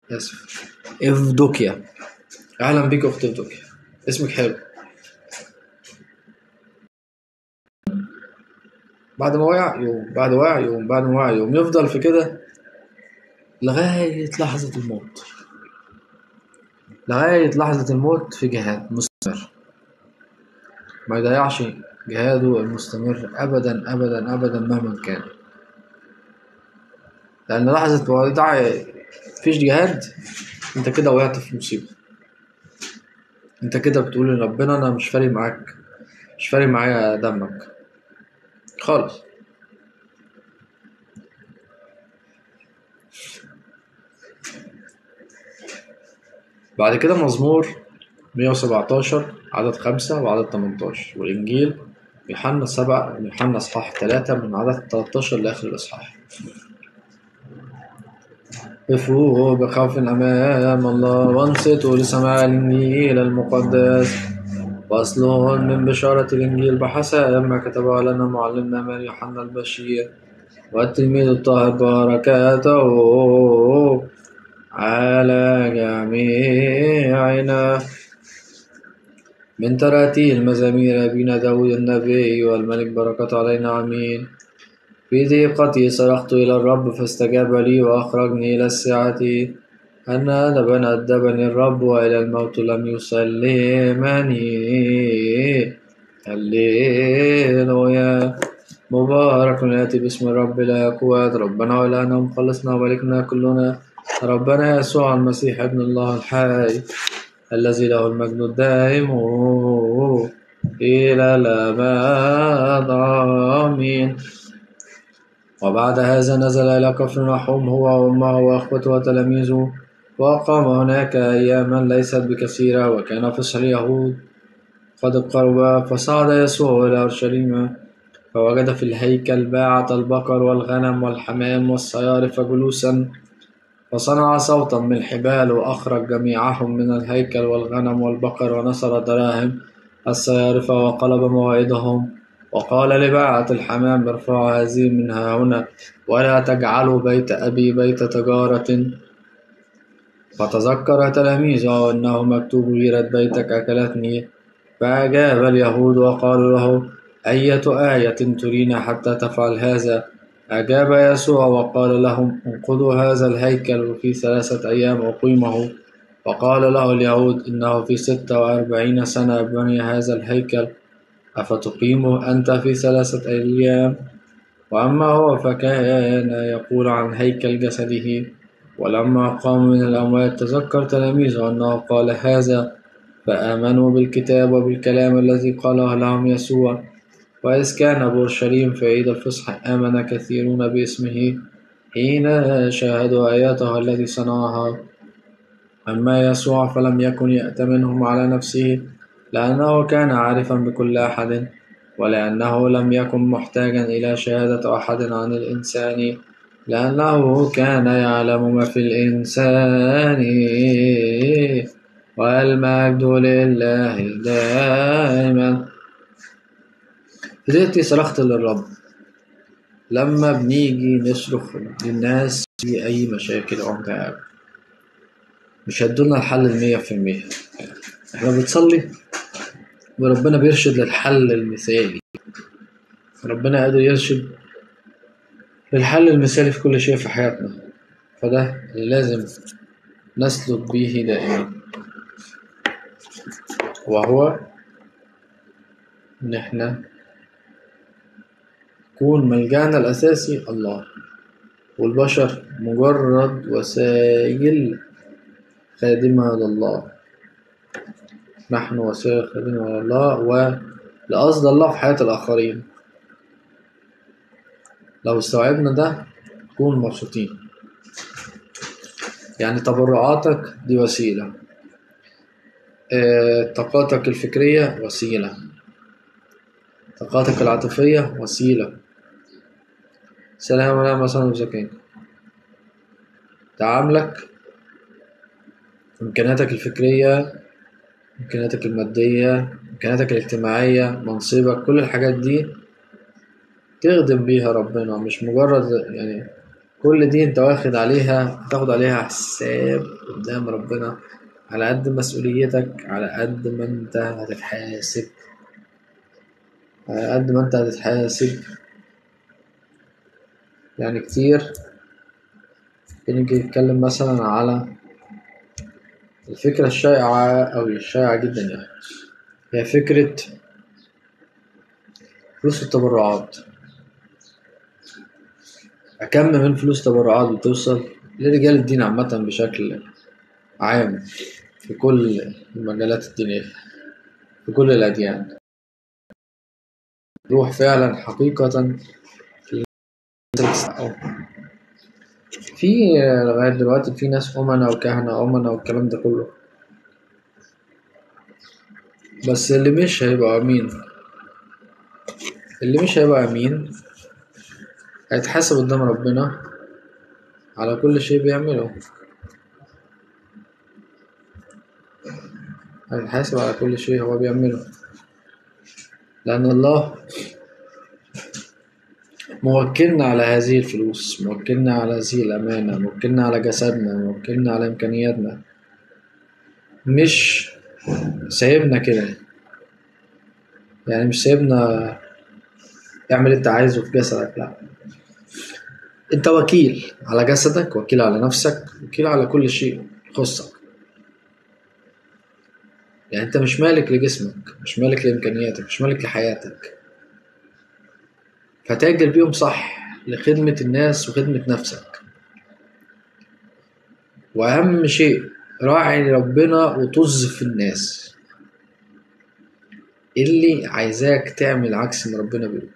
آسف إفدوكيا أهلا بيك أخت إفدوكيا اسمك حلو بعد ما وقع يوم بعد وقع يوم بعد ما وقع يوم يفضل في كده لغاية لحظة الموت لغاية لحظة الموت في جهاد مستمر ما يضيعش جهاده المستمر أبدا أبدا أبدا مهما كان لأن لحظة ما يضيع مفيش جهاد أنت كده وقعت في مصيبة أنت كده بتقول لربنا أنا مش فارق معاك مش فارق معايا دمك خالص بعد كده مزمور 117 عدد خمسة وعدد 18 والإنجيل يوحنا سبعة يوحنا إصحاح تلاتة من عدد 13 لآخر الإصحاح قفوا بخوف أمام الله وانصتوا لسماع الإنجيل المقدس فصل من بشارة الإنجيل بحسب ما كتبه لنا معلمنا من يوحنا البشير والتلميذ الطاهر بركاته على جميعنا من تراتيل مزامير أبينا داود النبي والملك بركة علينا آمين في ضيقتي صرخت إلى الرب فاستجاب لي وأخرجني إلى السعة أن أدبا أدبني الرب وإلى الموت لم يسلمني هللويا مبارك يأتي باسم الرب لا قوات ربنا وإلهنا مخلصنا وملكنا كلنا ربنا يسوع المسيح ابن الله الحي الذي له المجد الدائم إلى الأبد آمين وبعد هذا نزل إلى كفر نحوم هو وأمه وأخوته وتلاميذه وأقام هناك أياما ليست بكثيرة وكان فصح اليهود قد اقترب فصعد يسوع إلى أورشليم فوجد في الهيكل باعة البقر والغنم والحمام والصيارف جلوسا فصنع صوتا من الحبال وأخرج جميعهم من الهيكل والغنم والبقر ونصر دراهم الصيارف وقلب موعدهم وقال لباعة الحمام ارفعوا هذه منها هنا ولا تجعلوا بيت أبي بيت تجارة فتذكر تلاميذه أنه مكتوب غيرة بيتك أكلتني فأجاب اليهود وقالوا له أية آية ترينا حتى تفعل هذا أجاب يسوع وقال لهم انقضوا هذا الهيكل وفي ثلاثة أيام أقيمه وقال له اليهود إنه في ستة وأربعين سنة بني هذا الهيكل أفتقيمه أنت في ثلاثة أيام وأما هو فكان يقول عن هيكل جسده ولما قام من الأموات تذكر تلاميذه أنه قال هذا فآمنوا بالكتاب وبالكلام الذي قاله لهم يسوع وإذ كان بورشليم في عيد الفصح آمن كثيرون باسمه حين شاهدوا آياته التي صنعها أما يسوع فلم يكن يأتمنهم على نفسه لأنه كان عارفا بكل أحد ولأنه لم يكن محتاجا إلى شهادة أحد عن الإنسان لأنه كان يعلم ما في الإنسان والمجد لله دائما فضلت صرخت للرب لما بنيجي نصرخ للناس في أي مشاكل أو متعب مش هدولنا الحل المية في المية احنا بنصلي وربنا بيرشد للحل المثالي ربنا قادر يرشد للحل المثالي في كل شيء في حياتنا فده اللي لازم نسلك به دائما وهو إن إحنا يكون ملجأنا الأساسي الله والبشر مجرد وسائل خادمة لله نحن وسائل خادمة لله ولقصد الله في حياة الآخرين لو استوعبنا ده نكون مبسوطين يعني تبرعاتك دي وسيلة آه، طاقاتك الفكرية وسيلة طاقاتك العاطفية وسيلة سلام عليكم مثلا زكاة تعاملك إمكانياتك الفكرية إمكانياتك المادية إمكانياتك الاجتماعية منصبك كل الحاجات دي تخدم بيها ربنا مش مجرد يعني كل دي انت واخد عليها تاخد عليها حساب قدام ربنا على قد مسؤوليتك على قد ما انت هتتحاسب على قد ما انت هتتحاسب يعني كتير بنيجي نتكلم مثلا على الفكرة الشائعة أو الشائعة جدا يعني هي فكرة فلوس التبرعات كم من فلوس تبرعات بتوصل لرجال الدين عامة بشكل عام في كل المجالات الدينية في كل الأديان روح فعلا حقيقة في لغاية دلوقتي في ناس أمنا وكهنة أمنا والكلام ده كله بس اللي مش هيبقى أمين اللي مش هيبقى أمين هيتحاسب قدام ربنا على كل شيء بيعمله هيتحاسب على كل شيء هو بيعمله لأن الله موكلنا على هذه الفلوس موكلنا على هذه الأمانة موكلنا على جسدنا موكلنا على إمكانياتنا مش سايبنا كده يعني مش سايبنا اعمل انت عايزه في جسدك لا انت وكيل على جسدك وكيل على نفسك وكيل على كل شيء يخصك يعني انت مش مالك لجسمك مش مالك لامكانياتك مش مالك لحياتك فتاجر بيهم صح لخدمة الناس وخدمة نفسك وأهم شيء راعي ربنا وطز في الناس اللي عايزاك تعمل عكس ما ربنا بيقول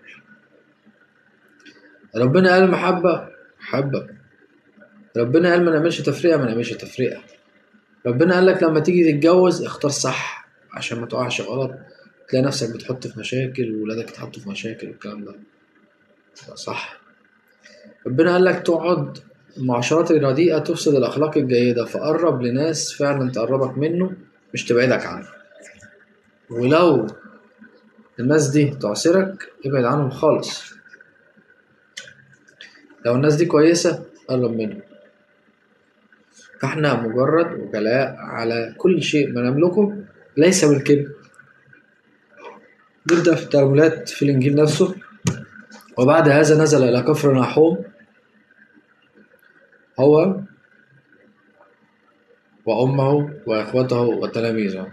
ربنا قال محبة محبة ربنا قال ما نعملش تفرقة ما نعملش تفرقة ربنا قال لك لما تيجي تتجوز اختار صح عشان ما تقعش غلط تلاقي نفسك بتحط في مشاكل وولادك يتحطوا في مشاكل والكلام ده صح ربنا قال لك تقعد المعاشرات الرديئة تفسد الأخلاق الجيدة فقرب لناس فعلا تقربك منه مش تبعدك عنه ولو الناس دي تعسرك ابعد عنهم خالص لو الناس دي كويسة قرب منهم فاحنا مجرد وكلاء على كل شيء ما نملكه ليس بالكذب نبدأ في التأملات في الإنجيل نفسه وبعد هذا نزل إلى كفر نحوم هو وأمه وإخوته وتلاميذه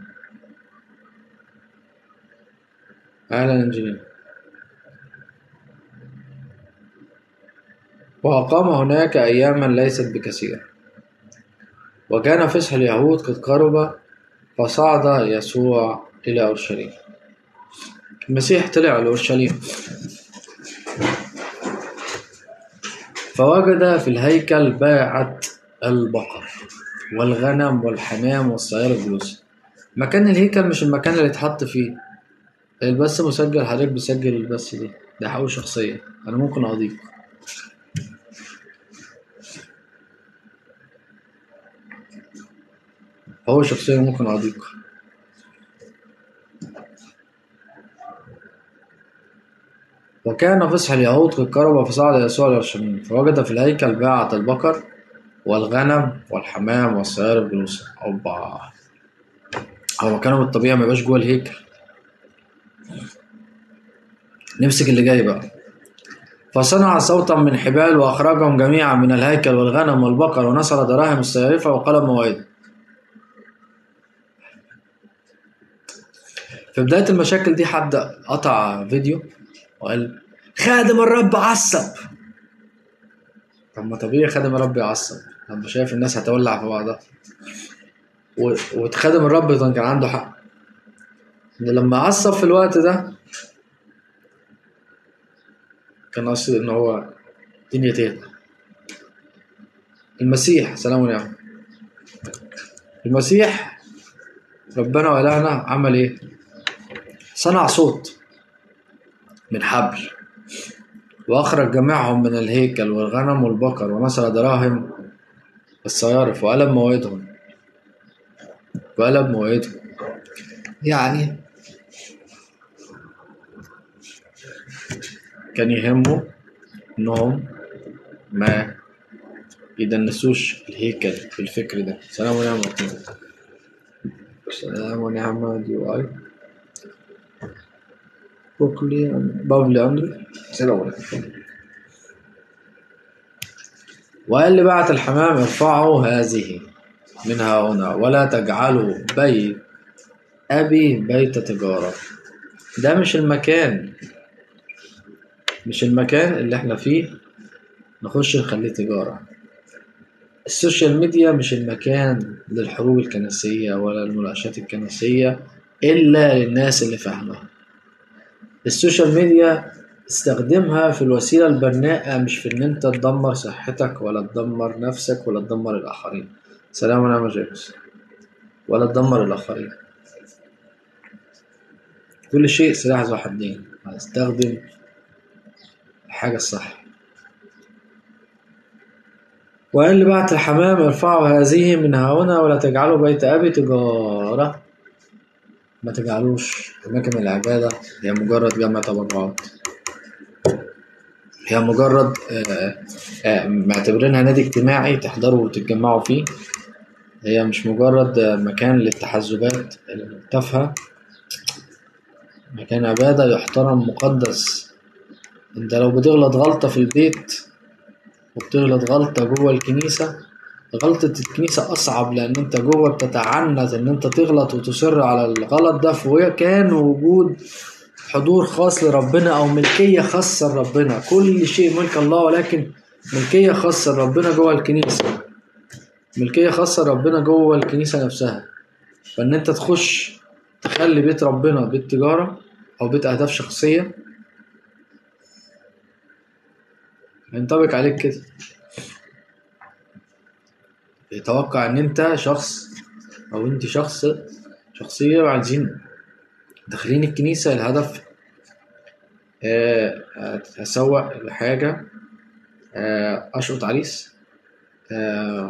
أهلا إنجيل وأقام هناك أياما ليست بكثير وكان فصح اليهود قد قرب فصعد يسوع إلى أورشليم المسيح طلع لأورشليم فوجد في الهيكل باعة البقر والغنم والحمام والصغير الجلوس مكان الهيكل مش المكان اللي اتحط فيه البث مسجل حضرتك بسجل البث دي ده حقوق شخصية أنا ممكن أضيف هو شخصيا ممكن أضيف وكان فصح اليهود قد قرب فصعد يسوع إلى أورشليم فوجد في الهيكل باعة البقر والغنم والحمام والصغير الجلوس أوبا هو مكانهم الطبيعي ما يبقاش جوه الهيكل نمسك اللي جاي بقى فصنع صوتا من حبال وأخرجهم جميعا من الهيكل والغنم والبقر ونصر دراهم الصيارفة وقلب موائد في بداية المشاكل دي حد قطع فيديو وقال خادم الرب عصب طب ما طبيعي خادم الرب يعصب لما شايف الناس هتولع في بعضها و... وخادم الرب كان عنده حق ان لما عصب في الوقت ده كان قصد ان هو الدنيا تهدى المسيح سلام عليكم المسيح ربنا وإلهنا عمل ايه صنع صوت من حبل وأخرج جميعهم من الهيكل والغنم والبقر ونصر دراهم الصيارف وقلب موعدهم وقلب موعدهم يعني كان يهمه إنهم ما يدنسوش الهيكل بالفكر ده سلام ونعم سلام ونعم دي واي بوكلي بابلي أندرو سلام عليكم وقال لي بعت الحمام ارفعوا هذه منها هنا ولا تجعلوا بيت أبي بيت تجارة ده مش المكان مش المكان اللي احنا فيه نخش نخليه تجارة السوشيال ميديا مش المكان للحروب الكنسية ولا المناقشات الكنسية إلا للناس اللي فاهمة السوشيال ميديا استخدمها في الوسيلة البناءة مش في إن أنت تدمر صحتك ولا تدمر نفسك ولا تدمر الآخرين سلام ونعم جيمس ولا تدمر الآخرين كل شيء سلاح ذو حدين هستخدم الحاجة الصح وقال لي بعت الحمام ارفعوا هذه من هنا ولا تجعلوا بيت أبي تجارة ما تجعلوش أماكن العبادة هي مجرد جمع تبرعات هي مجرد آه، آه، معتبرينها نادي اجتماعي تحضروا وتتجمعوا فيه هي مش مجرد آه، مكان للتحزبات التافهة مكان عبادة يحترم مقدس انت لو بتغلط غلطة في البيت وبتغلط غلطة جوه الكنيسة غلطة الكنيسة أصعب لأن أنت جوه بتتعنت إن أنت تغلط وتصر على الغلط ده فكان وجود حضور خاص لربنا أو ملكية خاصة لربنا كل شيء ملك الله ولكن ملكية خاصة لربنا جوه الكنيسة ملكية خاصة لربنا جوه الكنيسة نفسها فإن أنت تخش تخلي بيت ربنا بيت تجارة أو بيت أهداف شخصية ينطبق عليك كده يتوقع ان انت شخص او انت شخص شخصية وعايزين داخلين الكنيسة الهدف آه، اسوق لحاجة آه، اشقط عريس آه،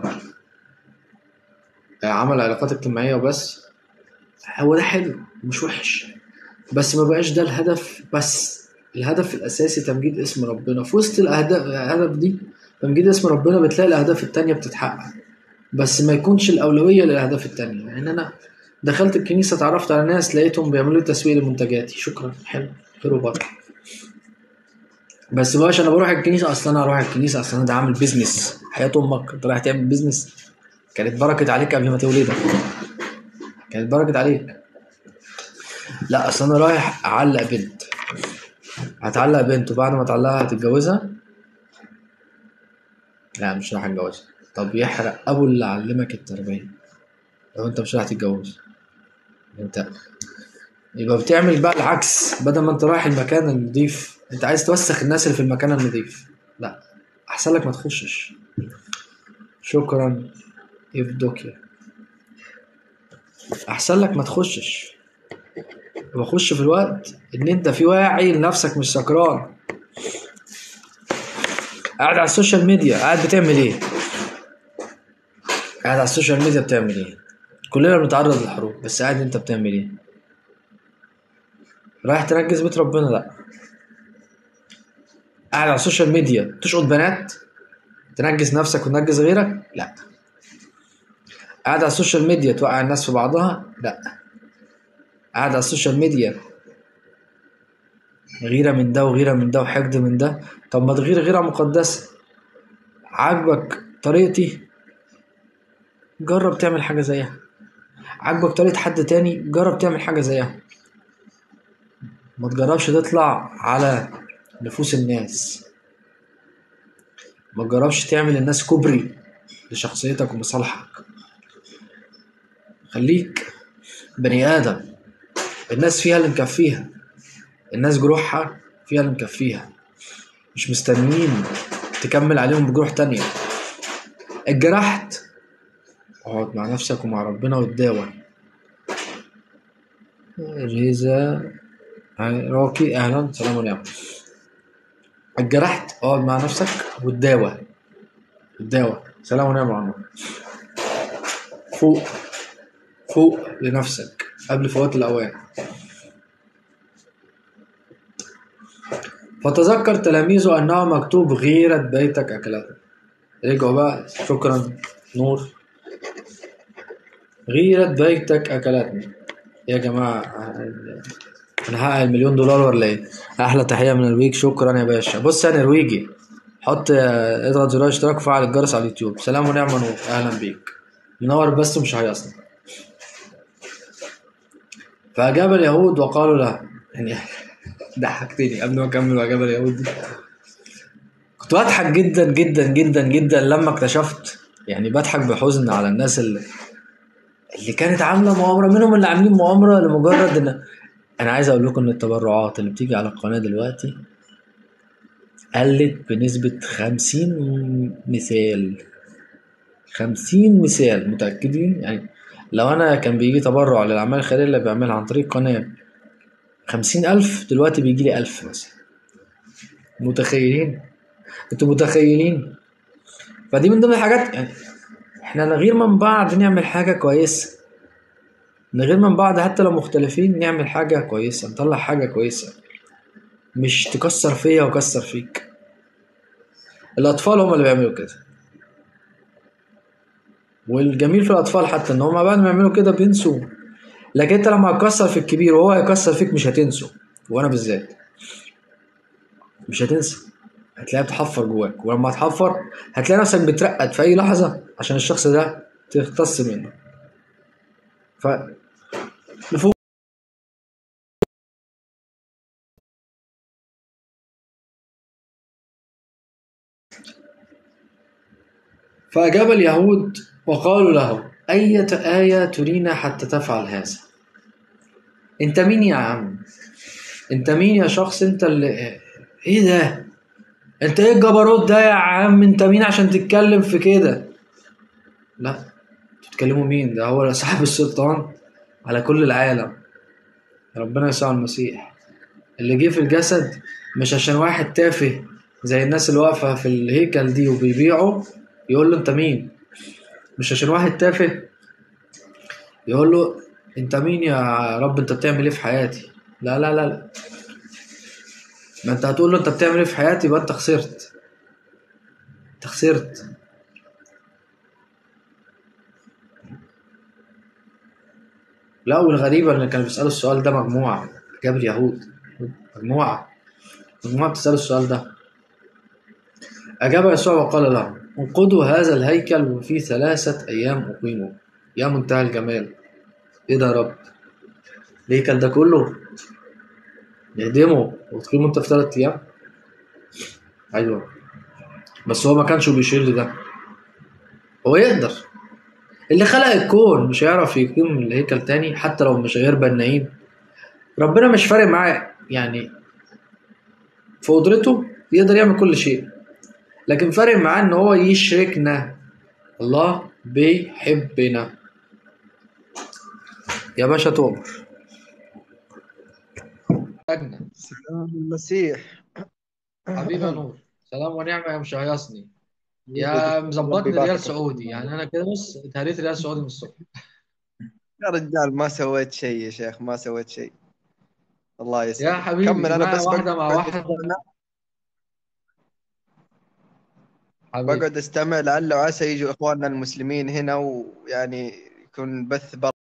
عمل علاقات اجتماعية وبس هو ده حلو مش وحش بس ما بقاش ده الهدف بس الهدف الأساسي تمجيد اسم ربنا في وسط الأهداف الهدف دي تمجيد اسم ربنا بتلاقي الأهداف التانية بتتحقق بس ما يكونش الأولوية للأهداف التانية يعني أنا دخلت الكنيسة اتعرفت على ناس لقيتهم بيعملوا تسويق لمنتجاتي شكرا حلو خير وبركة بس بقاش انا بروح الكنيسه اصلا انا اروح الكنيسه اصلا انا ده عامل بيزنس حياه امك انت رايح تعمل بيزنس كانت بركه عليك قبل ما تولدك كانت بركه عليك لا اصل انا رايح اعلق بنت هتعلق بنت وبعد ما تعلقها هتتجوزها لا مش راح اتجوزها طب يحرق ابو اللي علمك التربيه لو انت مش راح تتجوز انت يبقى بتعمل بقى العكس بدل ما انت رايح المكان النضيف انت عايز توسخ الناس اللي في المكان النضيف لا احسن لك ما تخشش شكرا يفدوكيا احسن لك ما تخشش بخش في الوقت ان انت في واعي لنفسك مش سكران قاعد على السوشيال ميديا قاعد بتعمل ايه قاعد على السوشيال ميديا بتعمل ايه كلنا بنتعرض للحروب بس قاعد انت بتعمل ايه رايح تنجز بيت ربنا لا قاعد على السوشيال ميديا تشقط بنات تنجز نفسك وتنجز غيرك لا قاعد على السوشيال ميديا توقع الناس في بعضها لا قاعد على السوشيال ميديا غيرة من ده وغيرة من ده وحقد من ده طب ما تغير غيرة مقدسة عاجبك طريقتي جرب تعمل حاجة زيها عاجبك طريقة حد تاني جرب تعمل حاجة زيها ما تجربش تطلع على نفوس الناس ما تجربش تعمل الناس كوبري لشخصيتك ومصالحك خليك بني آدم الناس فيها اللي مكفيها الناس جروحها فيها اللي مكفيها مش مستنيين تكمل عليهم بجروح تانية اتجرحت اقعد مع نفسك ومع ربنا وتداوى ريزا روكي اهلا سلام عليكم اتجرحت اقعد مع نفسك وتداوى تداوى سلام ونعم فوق فوق لنفسك قبل فوات الأوان فتذكر تلاميذه أنه مكتوب غيرة بيتك أكلته رجعوا بقى شكرا نور غيرة بيتك أكلتني يا جماعة أنا هحقق المليون دولار ولا إيه؟ أحلى تحية من الويك شكرا يا باشا بص يا نرويجي حط اضغط زرار اشتراك وفعل الجرس على اليوتيوب سلام ونعم نور أهلا بيك منور بس ومش هيصنع فأجاب اليهود وقالوا له يعني ضحكتني قبل ما أكمل وأجاب اليهود دي كنت بضحك جدا جدا جدا جدا لما اكتشفت يعني بضحك بحزن على الناس اللي اللي كانت عامله مؤامره منهم اللي عاملين مؤامره لمجرد ان انا عايز اقول لكم ان التبرعات اللي بتيجي على القناه دلوقتي قلت بنسبه خمسين مثال خمسين مثال متأكدين يعني لو أنا كان بيجي تبرع للأعمال الخيرية اللي بعملها عن طريق قناة خمسين ألف دلوقتي بيجي لي ألف مثلا متخيلين انتوا متخيلين فدي من ضمن الحاجات يعني احنا نغير من بعض نعمل حاجة كويسة نغير من بعض حتى لو مختلفين نعمل حاجة كويسة نطلع حاجة كويسة مش تكسر فيا وكسر فيك الأطفال هم اللي بيعملوا كده والجميل في الأطفال حتى إن هما بعد ما يعملوا كده بينسوا لكن أنت لما هتكسر في الكبير وهو هيكسر فيك مش هتنسوا وأنا بالذات مش هتنسى هتلاقيها بتحفر جواك ولما تحفر هتلاقي نفسك بترقد في أي لحظة عشان الشخص ده تختص منه ف نفوق فأجاب اليهود وقالوا له أية آية ترينا حتى تفعل هذا أنت مين يا عم أنت مين يا شخص أنت اللي إيه ده أنت إيه الجبروت ده يا عم أنت مين عشان تتكلم في كده لا تتكلموا مين ده هو صاحب السلطان على كل العالم ربنا يسوع المسيح اللي جه في الجسد مش عشان واحد تافه زي الناس اللي واقفة في الهيكل دي وبيبيعوا يقول له انت مين مش عشان واحد تافه يقول له انت مين يا رب انت بتعمل ايه في حياتي لا لا لا لا ما انت هتقول له انت بتعمل ايه في حياتي يبقى انت خسرت انت خسرت لا والغريبة ان كانوا بيسألوا السؤال ده مجموعة جاب اليهود مجموعة مجموعة بتسأل السؤال ده أجاب يسوع وقال لهم انقضوا هذا الهيكل وفي ثلاثة أيام أقيمه يا منتهى الجمال إيه ده يا رب الهيكل ده كله نهدمه وتقيمه أنت في ثلاثة أيام أيوه بس هو ما كانش بيشير ده هو يقدر اللي خلق الكون مش هيعرف يقيم الهيكل تاني حتى لو مش غير بنايين ربنا مش فارق معاه يعني في قدرته يقدر يعمل كل شيء لكن فارق معاه ان هو يشركنا الله بيحبنا يا باشا تؤمر سلام المسيح حبيبي يا نور سلام ونعمة يا مشيصني يا مظبطني ريال سعودي يعني انا كده بص اتهريت ريال سعودي من الصبح يا رجال ما سويت شيء يا شيخ ما سويت شيء الله يا يسلمك حبيبي كمل انا ما بس واحدة مع بقعد واحدة استمع حبيبي بقعد استمع لعل وعسى يجوا اخواننا المسلمين هنا ويعني يكون البث